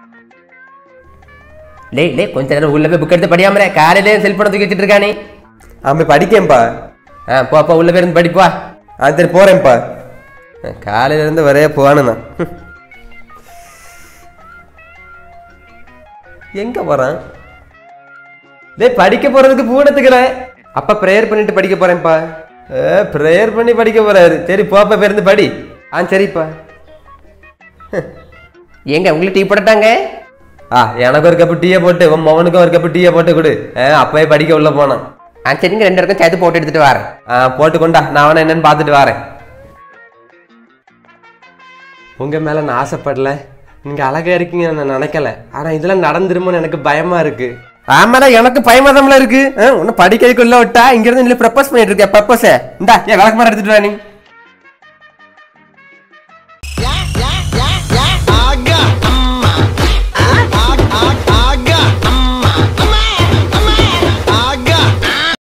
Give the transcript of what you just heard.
லே லே கொஞ்ச நேரம் உள்ள போய் புக் எடுத்து படியாமலே காலையிலே செல்போனை தூக்கி வச்சுட்டு இருக்கானே அவன் போய் படிக்கேன்ப்பா ஆ போ அப்பா உள்ள போய் இருந்து படிப்பா ஆ சரி போறேன்ப்பா காலையில இருந்து வரே போவானுண்ணா எங்க போறான் டேய் படிக்க போறதுக்கு பூனத்துக்கிறேன் அப்பா ப்ரேயர் பண்ணிட்டு படிக்க போறேன்ப்பா ஏ ப்ரேயர் பண்ணி படிக்க போறாரு சரி போப்பா பேருந்து படி ஆ சரிப்பா ஏங்க உங்களுக்கு டீ போடட்டாங்க ஆ எனக்கு ஒரு கப்பு டீயை போட்டு உன் மவனுக்கும் ஒரு கப்பு டீயை போட்டு கொடு ஆ அப்பவே படிக்க உள்ள போனான் ஆ சரிங்க ரெண்டு பேருக்கும் சேர்த்து போட்டு எடுத்துட்டு வரேன் ஆ போட்டு கொண்டா நான் அவனை என்னன்னு பார்த்துட்டு வரேன் உங்க மேல நான் ஆசைப்படல நீங்க அழகா இருக்கீங்க நான் நினைக்கல ஆனா இதெல்லாம் நடந்துருமோன்னு எனக்கு பயமா இருக்கு ஆமாடா எனக்கு பயமாதம்ல இருக்கு உன்னை படிக்கிறதுக்குள்ள விட்டா இங்க இருந்து ப்ரப்போஸ் பண்ணிட்டு இருக்க ப்ரப்போஸ் இந்தா ஏன் விளக்கு மரம் எடுத்துட்டு வா நீ